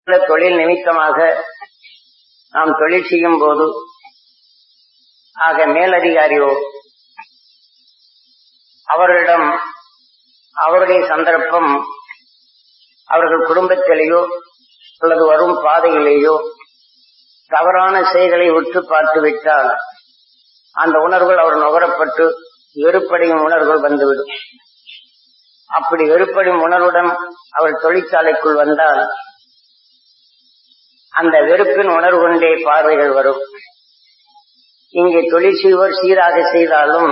தொழில் நிமித்தமாக நாம் தொழில் செய்யும் போது ஆக மேலதிகாரியோ அவர்களிடம் அவருடைய சந்தர்ப்பம் அவர்கள் குடும்பத்திலேயோ அல்லது வரும் பாதையிலேயோ தவறான செயல்களை உற்று பார்த்து விட்டால் அந்த உணர்வுகள் அவர் நுகரப்பட்டு வெறுப்படையும் உணர்வுகள் வந்துவிடும் அப்படி வெறுப்படையும் உணர்வுடன் அவர் தொழிற்சாலைக்குள் வந்தால் அந்த வெறுப்பின் உணர்வு கொண்டே பார்வைகள் வரும் இங்கே தொழில் செய்வோர் சீராக செய்தாலும்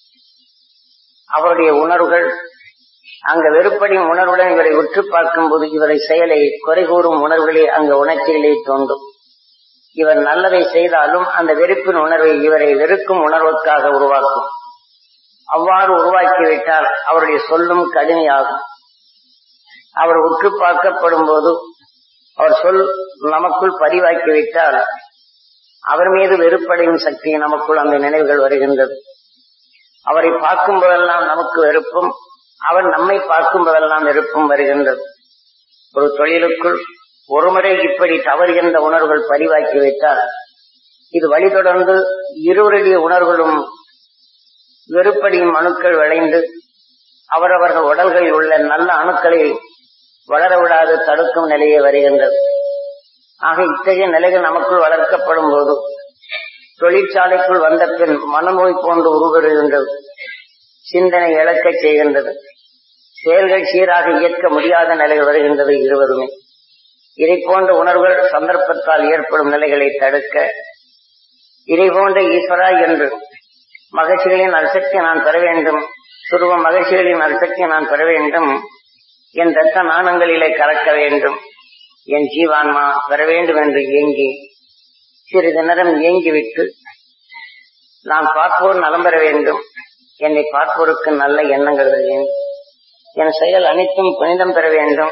அவருடைய உணர்வுகள் அங்க வெறுப்படையும் உணர்வுடன் இவரை உற்று பார்க்கும் போது இவரை செயலை குறை கூறும் உணர்வுகளே அங்க உணர்ச்சிகளே தோன்றும் இவர் நல்லதை செய்தாலும் அந்த வெறுப்பின் உணர்வை இவரை வெறுக்கும் உணர்வுக்காக உருவாக்கும் அவ்வாறு உருவாக்கிவிட்டால் அவருடைய சொல்லும் கடுமையாகும் அவர் உற்று பார்க்கப்படும் போது அவர் சொல் நமக்குள் பதிவாக்கிவிட்டால் அவர் மீது வெறுப்படையும் சக்தி நமக்குள் அந்த நினைவுகள் வருகின்றது அவரை பார்க்கும் போதெல்லாம் நமக்கு வெறுப்பும் அவர் நம்மை பார்க்கும் போதெல்லாம் வெறுப்பும் வருகின்றது ஒரு தொழிலுக்குள் ஒருமுறை இப்படி தவறு என்ற உணர்வுகள் பதிவாக்கிவிட்டால் இது வழி தொடர்ந்து இருவருடைய உணர்வுகளும் வெறுப்படியும் அணுக்கள் விளைந்து அவரவர்கள் உடல்களில் உள்ள நல்ல அணுக்களை வளர விடாது தடுக்கும் நிலையே வருகின்றது ஆக இத்தகைய நிலைகள் நமக்குள் வளர்க்கப்படும் போது தொழிற்சாலைக்குள் வந்த பின் மனநோய் போன்று உருவருகின்றது சிந்தனை இழக்கச் செய்கின்றது செயல்கள் சீராக இயக்க முடியாத நிலைகள் வருகின்றது இருவருமே இதை போன்ற உணர்வுகள் சந்தர்ப்பத்தால் ஏற்படும் நிலைகளை தடுக்க இதை போன்ற ஈஸ்வரா என்று மகிழ்ச்சிகளின் அரிசக்தி நான் பெற வேண்டும் துருவ மகிழ்ச்சிகளின் அரிசக்தி நான் பெற வேண்டும் என் ரத்த நாணங்களிலே கலக்க வேண்டும் என் ஜீவான்மா பெற வேண்டும் என்று ஏங்கி சிறிது நேரம் ஏங்கிவிட்டு நான் பார்ப்போர் நலம் பெற வேண்டும் என்னை பார்ப்போருக்கு நல்ல எண்ணங்கள் பெற வேண்டும் என் செயல் அனைத்தும் புனிதம் பெற வேண்டும்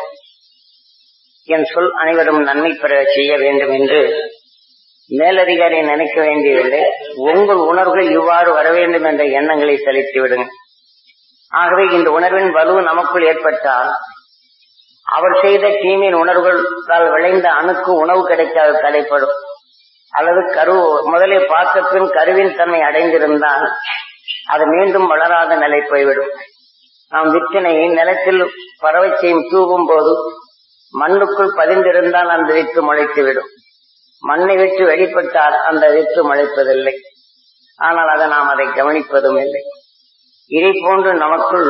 என் சொல் அனைவரும் நன்மை பெற செய்ய வேண்டும் என்று மேலதிகாரி நினைக்க வேண்டியதில்லை உங்கள் உணர்வுகள் இவ்வாறு வர வேண்டும் என்ற எண்ணங்களை செலுத்தி விடுங்க ஆகவே இந்த உணர்வின் வலு நமக்குள் ஏற்பட்டால் அவர் செய்த தீமையின் உணர்வுகளால் விளைந்த அணுக்கு உணவு கிடைக்காது தலைப்படும் அல்லது கரு முதலே பார்த்த பின் கருவின் தன்மை அடைந்திருந்தால் அது மீண்டும் வளராத நிலை போய்விடும் நாம் வித்தினை நிலத்தில் பறவை செய்யும் தூவும் போது மண்ணுக்குள் பதிந்திருந்தால் அந்த வித்து முளைத்துவிடும் மண்ணை விட்டு வெளிப்பட்டால் அந்த வித்து முளைப்பதில்லை ஆனால் அதை நாம் அதை கவனிப்பதும் இல்லை இதை போன்று நமக்குள்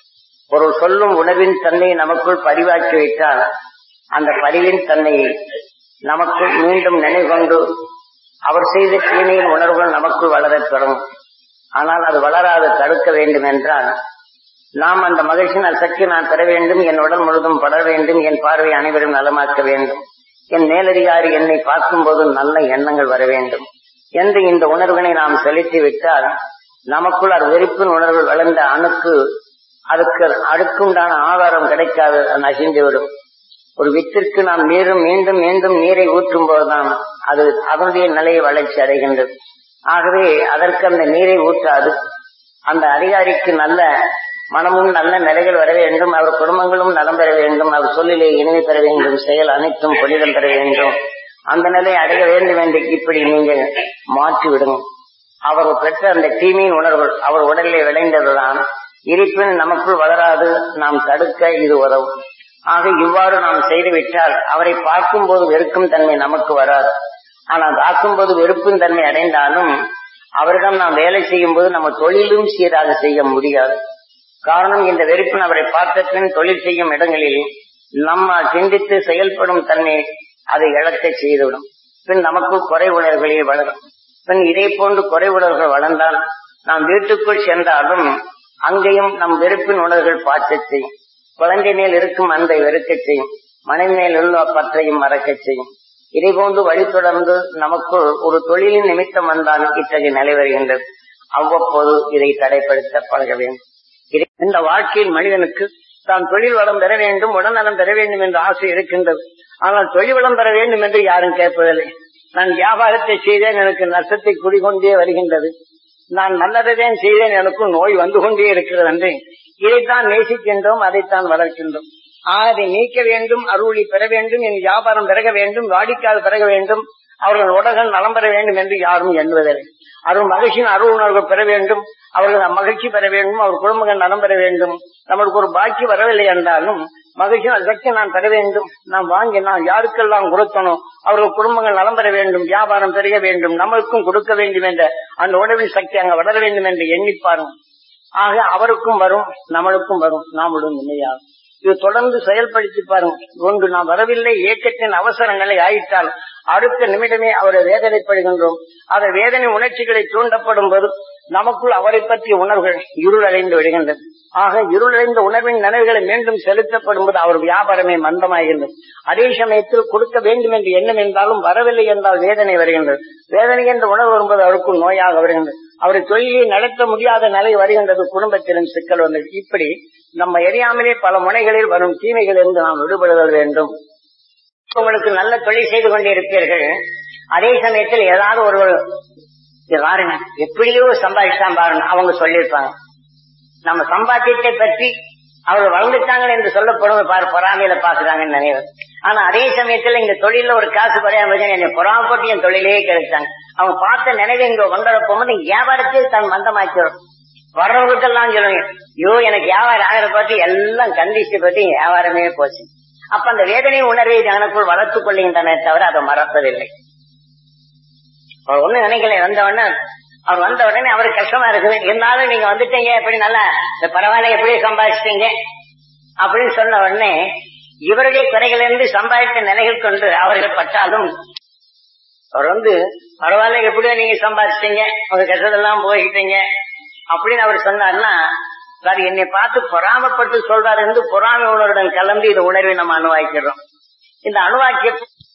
ஒரு சொல்லும் உணவின் தன்மையை நமக்குள் பதிவாக்கி வைத்தால் அந்த பதிவின் தன்மையை நமக்குள் மீண்டும் நினைவுகொண்டு அவர் செய்த தீமையின் உணர்வுகள் நமக்குள் வளரத் தொடங்கும் ஆனால் அது வளராது தடுக்க வேண்டும் என்றால் நாம் அந்த மகிழ்ச்சியின் சக்தி நான் பெற வேண்டும் என் உடல் முழுதும் பட வேண்டும் என் பார்வை அனைவரும் நலமாக்க வேண்டும் என் மேலதிகாரி என்னை பார்க்கும்போது நல்ல எண்ணங்கள் வர வேண்டும் என்று இந்த உணர்வினை நாம் செலுத்தி விட்டால் நமக்குள் அது வெறுப்பின் உணர்வு வளர்ந்த அணுக்கு அதுக்கு அடுக்குண்டான ஆதாரம் கிடைக்காது நசிந்துவிடும் ஒரு வித்திற்கு நாம் மீண்டும் மீண்டும் மீண்டும் நீரை ஊற்றும் போதுதான் அது அதனுடைய நிலையை வளர்ச்சி அடைகின்றது ஆகவே அதற்கு அந்த நீரை ஊற்றாது அந்த அதிகாரிக்கு நல்ல மனமும் நல்ல நிலைகள் வர வேண்டும் அவர் குடும்பங்களும் நலம் பெற வேண்டும் அவர் சொல்லிலே இனிமை பெற வேண்டும் செயல் அனைத்தும் புனிதம் பெற வேண்டும் அந்த நிலையை அடைய வேண்டும் என்று இப்படி நீங்கள் மாற்றி விடுங்க அவர் பெற்ற அந்த தீமையின் உணர்வு அவர் உடலிலே விளைந்ததுதான் இருப்பினும் நமக்குள் வளராது நாம் தடுக்க இது உதவும் ஆக இவ்வாறு நாம் செய்துவிட்டால் அவரை பார்க்கும் போது வெறுக்கும் தன்மை நமக்கு வராது ஆனால் பார்க்கும் போது வெறுப்பின் தன்மை அடைந்தாலும் அவரிடம் நாம் வேலை செய்யும் போது நம்ம தொழிலும் சீராக செய்ய முடியாது காரணம் இந்த வெறுப்பின் அவரை பார்த்த பின் தொழில் செய்யும் இடங்களில் நம்ம சிந்தித்து செயல்படும் தன்மை அதை இழக்க செய்துவிடும் பின் நமக்கு குறை உணர்வுகளே வளரும் பின் இதே போன்று குறை உணர்வுகள் வளர்ந்தால் நாம் வீட்டுக்குள் சென்றாலும் அங்கேயும் நம் வெறுப்பின் உணர்வுகள் பாய்ச்சச் செய்யும் குழந்தை மேல் இருக்கும் அன்பை வெறுக்கச் செய்யும் மனைவி மேல் உள்ள பற்றையும் மறக்கச் செய்யும் இதை போன்று வழி தொடர்ந்து நமக்குள் ஒரு தொழிலின் நிமித்தம் வந்தால் இத்தகைய நிலை வருகின்றது அவ்வப்போது இதை தடைப்படுத்த பழக வேண்டும் இந்த வாழ்க்கையில் மனிதனுக்கு தான் தொழில் வளம் பெற வேண்டும் உடல்நலம் பெற வேண்டும் என்ற ஆசை இருக்கின்றது ஆனால் தொழில் வளம் பெற வேண்டும் என்று யாரும் கேட்பதில்லை நான் வியாபாரத்தை செய்தேன் எனக்கு நஷ்டத்தை குடிகொண்டே வருகின்றது நான் நல்லதைதான் செய்தேன் எனக்கும் நோய் வந்து கொண்டே இருக்கிறது என்று இதைத்தான் நேசிக்கின்றோம் அதைத்தான் வளர்க்கின்றோம் அதை நீக்க வேண்டும் அருளி பெற வேண்டும் என் வியாபாரம் பெருக வேண்டும் வாடிக்காது பெருக வேண்டும் அவர்கள் உடல்கள் நலம் பெற வேண்டும் என்று யாரும் எண்ணுவதில்லை அருள் மகிழ்ச்சியின் அருள் உணர்வுகள் பெற வேண்டும் அவர்கள் மகிழ்ச்சி பெற வேண்டும் அவர் குடும்பங்கள் நலம் பெற வேண்டும் நம்மளுக்கு ஒரு பாக்கி வரவில்லை என்றாலும் மகிழ்ச்சியின் அதற்கு நான் பெற வேண்டும் நாம் வாங்கி நான் யாருக்கெல்லாம் கொடுத்தனோ அவர்கள் குடும்பங்கள் நலம் பெற வேண்டும் வியாபாரம் பெருக வேண்டும் நம்மளுக்கும் கொடுக்க வேண்டும் என்ற அந்த உணவின் சக்தி அங்க வளர வேண்டும் என்று எண்ணிப்பாரும் ஆக அவருக்கும் வரும் நம்மளுக்கும் வரும் நாமளும் நிம்மதியாகும் இது தொடர்ந்து செயல்படுத்தி பாருங்க ஒன்று நாம் வரவில்லை இயக்கத்தின் அவசரங்களை ஆயிட்டால் அடுத்த நிமிடமே அவரை வேதனைப்படுகின்றோம் அந்த வேதனை உணர்ச்சிகளை தூண்டப்படும் போது நமக்குள் அவரை பற்றிய உணர்வுகள் இருளடைந்து விடுகின்றது ஆக இருளடைந்த உணர்வின் நினைவுகளை மீண்டும் செலுத்தப்படும் போது அவர் வியாபாரமே மந்தமாகின்றது அதே சமயத்தில் கொடுக்க வேண்டும் என்று எண்ணம் என்றாலும் வரவில்லை என்றால் வேதனை வருகின்றது வேதனை என்ற உணர்வு வரும்போது அவருக்கும் நோயாக வருகின்றது அவரை தொழிலை நடத்த முடியாத நிலை வருகின்றது குடும்பத்திலும் சிக்கல் வந்தது இப்படி நம்ம எரியாமலே பல முனைகளில் வரும் தீமைகளிலிருந்து நாம் விடுபடுதல் வேண்டும் உங்களுக்கு நல்ல தொழில் செய்து கொண்டிருப்பீர்கள் அதே சமயத்தில் ஏதாவது ஒரு பாருங்க எப்படியோ சம்பாதிச்சான் பாருங்க அவங்க சொல்லியிருப்பாங்க நம்ம சம்பாத்தியத்தை பற்றி அவர்கள் வளர்ந்துட்டாங்க என்று சொல்லப்படும் பாரு பொறாமையில பாக்குறாங்கன்னு நினைவு ஆனா அதே சமயத்துல இங்க தொழில ஒரு காசு குறையாம என்னை பொறாமப்பட்டு என் தொழிலே கிடைச்சாங்க அவங்க பார்த்த நினைவு இங்க வந்துட போகும்போது வியாபாரத்தில் தன் மந்தமாக்கிறோம் வர்றவங்களுக்கெல்லாம் சொல்லுங்க ஐயோ எனக்கு வியாபாரம் ஆகிற பார்த்து எல்லாம் கண்டிச்சு பத்தி வியாபாரமே போச்சு அப்ப அந்த வேதனை உணர்வை எனக்குள் வளர்த்துக் கொள்கின்றன தவிர அதை மறப்பதில்லை அவர் ஒண்ணு நினைக்கல வந்தவொடனே அவர் வந்த உடனே அவருக்கு கஷ்டமா இருக்குது இருந்தாலும் நீங்க வந்துட்டீங்க எப்படி நல்லா இந்த பரவாயில்ல எப்படி சம்பாதிச்சிட்டீங்க அப்படின்னு சொன்ன உடனே இவருடைய குறைகளிலிருந்து சம்பாதித்த நிலைகள் கொண்டு அவர்கள் பட்டாலும் அவர் வந்து பரவாயில்ல எப்படியோ நீங்க சம்பாதிச்சிட்டீங்க உங்க கஷ்டத்தெல்லாம் போய்கிட்டீங்க அப்படின்னு அவர் சொன்னார்னா சார் என்னை பார்த்து பொறாமப்பட்டு சொல்றாரு என்று பொறாமை உணர்வுடன் கலந்து இந்த உணர்வை நம்ம அணுவாக்கிறோம் இந்த அணுவாக்கிய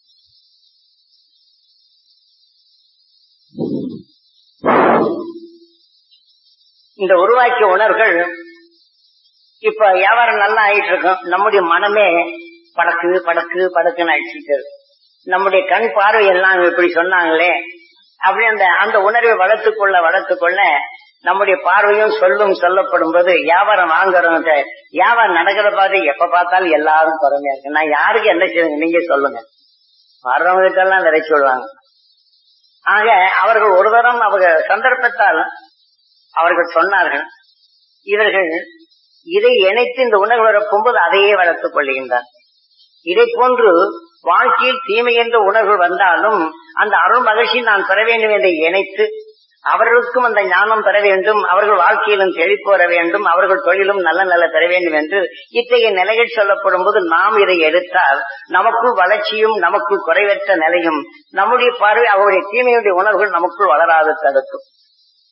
இந்த உருவாக்கிய உணர்வுகள் இப்ப வியாபாரம் நல்லா ஆயிட்டு இருக்கும் நம்முடைய மனமே படக்கு படக்கு படக்குன்னு அடிச்சுட்டு நம்முடைய கண் பார்வை எல்லாம் இப்படி சொன்னாங்களே அப்படி அந்த அந்த உணர்வை வளர்த்துக்கொள்ள வளர்த்துக்கொள்ள நம்முடைய பார்வையும் சொல்லும் சொல்லப்படும் போது வியாபாரம் வாங்குறவங்க வியாபாரம் நடக்கிறத பார்த்து எப்ப பார்த்தாலும் எல்லாரும் பொறுமையா இருக்கு நான் யாருக்கு என்ன செய்யுங்க நீங்க சொல்லுங்க வர்றவங்களுக்கெல்லாம் விதை சொல்லுவாங்க ஆக அவர்கள் ஒரு தரம் அவங்க சந்தர்ப்பத்தால் அவர்கள் சொன்னார்கள் இவர்கள் இதை இணைத்து இந்த உணர்வு வரப்போகும்போது அதையே வளர்த்துக் கொள்கின்றார் இதை போன்று வாழ்க்கையில் தீமை என்ற உணர்வு வந்தாலும் அந்த அருள் மகிழ்ச்சி நான் பெற வேண்டும் என்று இணைத்து அவர்களுக்கும் அந்த ஞானம் பெற வேண்டும் அவர்கள் வாழ்க்கையிலும் செழிப்பு வர வேண்டும் அவர்கள் தொழிலும் நல்ல நல்ல பெற வேண்டும் என்று இத்தகைய நிலைகள் சொல்லப்படும் போது நாம் இதை எடுத்தால் நமக்குள் வளர்ச்சியும் நமக்குள் குறைவற்ற நிலையும் நம்முடைய பார்வை அவருடைய தீமையுடைய உணர்வுகள் நமக்குள் வளராது தடுக்கும்